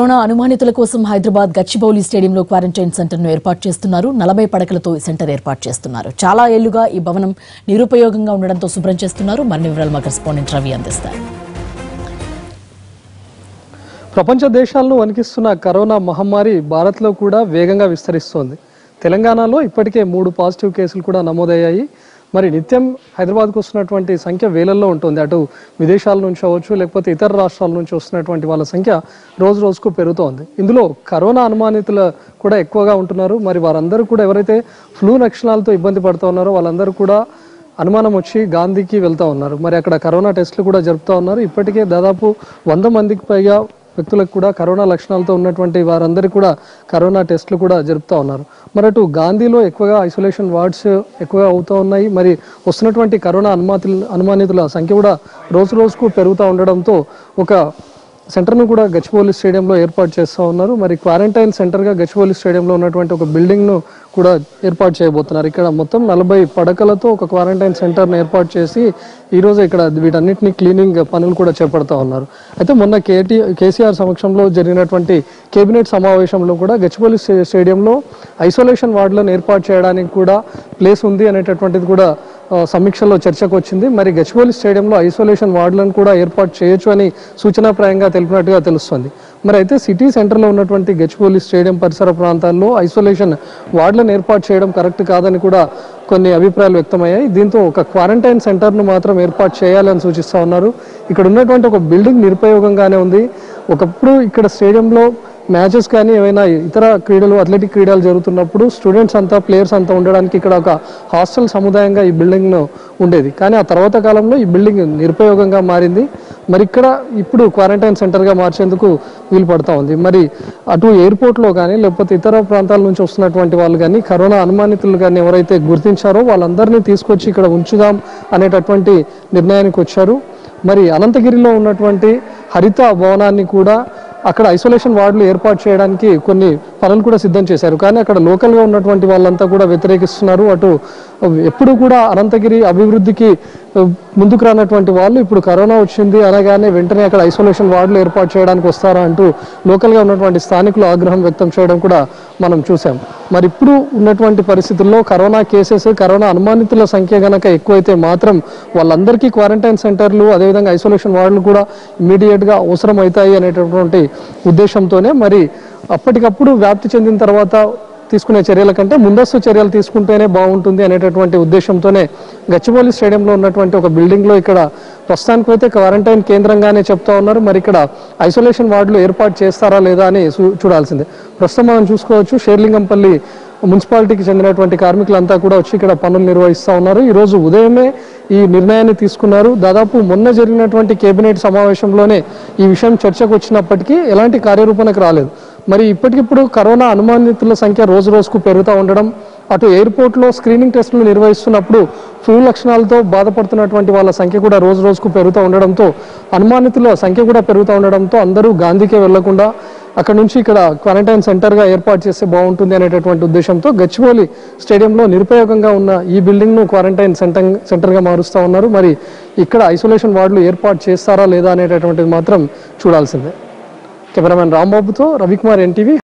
corona అనుమానితుల కోసం హైదరాబాద్ గచ్చిబౌలి స్టేడియంలో quarantine సెంటర్ను ఏర్పాటు చేస్తున్నారు నలభై పడకలతో ఈ సెంటర్ ఏర్పాటు చేస్తున్నారు చాలా ఏళ్లుగా ఈ భవనం నిరుపయోగంగా ఉండడంతో శుభ్రం చేస్తున్నారు మరిన్ని వివరాలు మా కరెస్పాండెంట్ రవి అందిస్తారు ప్రపంచ దేశాలను వణికిస్తున్న కరోనా మహమ్మారి భారత్లో కూడా వేగంగా విస్తరిస్తోంది తెలంగాణలో ఇప్పటికే మూడు పాజిటివ్ కేసులు కూడా నమోదయ్యాయి మరి నిత్యం హైదరాబాద్కు వస్తున్నటువంటి సంఖ్య వేలల్లో ఉంటుంది అటు విదేశాల నుంచి అవ్వచ్చు లేకపోతే ఇతర రాష్ట్రాల నుంచి వస్తున్నటువంటి వాళ్ళ సంఖ్య రోజు రోజుకు పెరుగుతోంది ఇందులో కరోనా అనుమానితులు కూడా ఎక్కువగా ఉంటున్నారు మరి వారందరూ కూడా ఎవరైతే ఫ్లూ లక్షణాలతో ఇబ్బంది పడుతూ ఉన్నారో వాళ్ళందరూ కూడా అనుమానం వచ్చి గాంధీకి వెళ్తా ఉన్నారు మరి అక్కడ కరోనా టెస్టులు కూడా జరుపుతూ ఉన్నారు ఇప్పటికే దాదాపు వంద మందికి పైగా వ్యక్తులకు కూడా కరోనా లక్షణాలతో ఉన్నటువంటి వారందరికీ కూడా కరోనా టెస్టులు కూడా జరుపుతూ ఉన్నారు మరి అటు గాంధీలో ఎక్కువగా ఐసోలేషన్ వార్డ్స్ ఎక్కువగా అవుతూ ఉన్నాయి మరి వస్తున్నటువంటి కరోనా అనుమాతుల అనుమానితుల సంఖ్య కూడా రోజు రోజుకు పెరుగుతూ ఉండడంతో ఒక సెంటర్ను కూడా గచ్చిబౌలి స్టేడియంలో ఏర్పాటు చేస్తూ ఉన్నారు మరి క్వారంటైన్ సెంటర్గా గచ్చిబౌలి స్టేడియంలో ఉన్నటువంటి ఒక బిల్డింగ్ను కూడా ఏర్పాటు చేయబోతున్నారు ఇక్కడ మొత్తం నలభై పడకలతో ఒక క్వారంటైన్ సెంటర్ను ఏర్పాటు చేసి ఈరోజు ఇక్కడ వీటన్నిటిని క్లీనింగ్ పనులు కూడా చేపడతా ఉన్నారు అయితే మొన్న కేటీ కేసీఆర్ సమక్షంలో జరిగినటువంటి కేబినెట్ సమావేశంలో కూడా గచ్చిబౌలి స్టే- స్టేడియంలో ఐసోలేషన్ వార్డులను ఏర్పాటు చేయడానికి కూడా ప్లేస్ ఉంది అనేటటువంటిది కూడా ఆ, సమీక్షలో చర్చకు వచ్చింది మరి గచ్చిబౌలి స్టేడియంలో ఐసోలేషన్ వార్డులను కూడా ఏర్పాటు చేయొచ్చు అని సూచనాప్రాయంగా తెలిపినట్టుగా తెలుస్తుంది మరి అయితే సిటీ సెంటర్లో ఉన్నటువంటి గచ్చిబౌలి స్టేడియం పరిసర ప్రాంతాల్లో ఐసోలేషన్ వార్డులను ఏర్పాటు చేయడం కరెక్ట్ కాదని కూడా కొన్ని అభిప్రాయాలు వ్యక్తమయ్యాయి దీంతో ఒక క్వారంటైన్ సెంటర్ను మాత్రం ఏర్పాటు చేయాలని సూచిస్తూ ఉన్నారు ఇక్కడ ఉన్నటువంటి ఒక బిల్డింగ్ నిరుపయోగంగానే ఉంది ఒకప్పుడు ఇక్కడ స్టేడియంలో మ్యాచెస్ కానీ ఏమైనా ఇతర క్రీడలు అథ్లెటిక్ క్రీడలు జరుగుతున్నప్పుడు స్టూడెంట్స్ అంతా ప్లేయర్స్ అంతా ఉండడానికి ఇక్కడ ఒక హాస్టల్ సముదాయంగా ఈ బిల్డింగ్ ఉండేది కానీ ఆ తర్వాత కాలంలో ఈ బిల్డింగ్ నిరుపయోగంగా మారింది మరి ఇక్కడ ఇప్పుడు క్వారంటైన్ సెంటర్గా మార్చేందుకు వీలు పడతా ఉంది మరి అటు ఎయిర్పోర్ట్లో కానీ లేకపోతే ఇతర ప్రాంతాల నుంచి వస్తున్నటువంటి వాళ్ళు కానీ కరోనా అనుమానితులు కానీ ఎవరైతే గుర్తించారో వాళ్ళందరినీ తీసుకొచ్చి ఇక్కడ ఉంచుదాం అనేటటువంటి నిర్ణయానికి వచ్చారు మరి అనంతగిరిలో ఉన్నటువంటి హరిత భవనాన్ని కూడా అక్కడ ఐసోలేషన్ వార్డులు ఏర్పాటు చేయడానికి కొన్ని పనులు కూడా సిద్ధం చేశారు కానీ అక్కడ లోకల్గా ఉన్నటువంటి వాళ్ళంతా కూడా వ్యతిరేకిస్తున్నారు అటు ఎప్పుడు కూడా అనంతగిరి అభివృద్ధికి ఆ, ముందుకు రానటువంటి వాళ్ళు ఇప్పుడు కరోనా వచ్చింది అనగానే వెంటనే అక్కడ ఐసోలేషన్ వార్డులు ఏర్పాటు చేయడానికి వస్తారా అంటూ లోకల్గా ఉన్నటువంటి స్థానికులు ఆగ్రహం వ్యక్తం చేయడం కూడా మనం చూసాం మరి ఇప్పుడు ఉన్నటువంటి పరిస్థితుల్లో కరోనా కేసెస్ కరోనా అనుమానితుల సంఖ్య గనక ఎక్కువైతే మాత్రం వాళ్ళందరికీ క్వారంటైన్ సెంటర్లు అదేవిధంగా ఐసోలేషన్ వార్డులు కూడా ఇమీడియట్గా అవసరం అవుతాయి అనేటటువంటి ఉద్దేశంతోనే మరి అప్పటికప్పుడు వ్యాప్తి చెందిన తర్వాత తీసుకునే చర్యల కంటే ముందస్తు చర్యలు తీసుకుంటేనే బాగుంటుంది అనేటటువంటి ఉద్దేశంతోనే గచ్చిబౌలి స్టేడియంలో ఉన్నటువంటి ఒక బిల్డింగ్లో ఇక్కడ ప్రస్తుతానికి అయితే క్వారంటైన్ కేంద్రంగానే చెప్తా ఉన్నారు మరి ఇక్కడ ఐసోలేషన్ వార్డులు ఏర్పాటు చేస్తారా లేదా అని చూ- చూడాల్సిందే ప్రస్తుతం మనం చూసుకోవచ్చు షేర్లింగంపల్లి మున్సిపాలిటీకి చెందినటువంటి కార్మికులంతా కూడా వచ్చి ఇక్కడ పనులు నిర్వహిస్తూ ఉన్నారు ఈ రోజు ఉదయమే ఈ నిర్ణయాన్ని తీసుకున్నారు దాదాపు మొన్న జరిగినటువంటి కేబినెట్ సమావేశంలోనే ఈ విషయం చర్చకు వచ్చినప్పటికీ ఎలాంటి కార్యరూపణకు రాలేదు మరి ఇప్పటికిప్పుడు కరోనా అనుమానితుల సంఖ్య రోజు రోజుకు పెరుగుతూ ఉండడం అటు ఎయిర్పోర్ట్లో స్క్రీనింగ్ టెస్టులు నిర్వహిస్తున్నప్పుడు ఫ్లూ లక్షణాలతో బాధపడుతున్నటువంటి వాళ్ళ సంఖ్య కూడా రోజు రోజుకు పెరుగుతూ ఉండడంతో అనుమానితుల సంఖ్య కూడా పెరుగుతూ ఉండడంతో అందరూ గాంధీకే వెళ్లకుండా అక్కడ నుంచి ఇక్కడ క్వారంటైన్ సెంటర్గా ఏర్పాటు చేస్తే బాగుంటుంది అనేటటువంటి ఉద్దేశంతో గచ్చిబౌలి స్టేడియంలో నిరుపయోగంగా ఉన్న ఈ బిల్డింగ్ను క్వారంటైన్ సెంటర్ సెంటర్గా మారుస్తూ ఉన్నారు మరి ఇక్కడ ఐసోలేషన్ వార్డులు ఏర్పాటు చేస్తారా లేదా అనేటటువంటిది మాత్రం చూడాల్సిందే కెమెరామెన్ రాంబాబుతో రవికుమార్ ఎన్టీవీ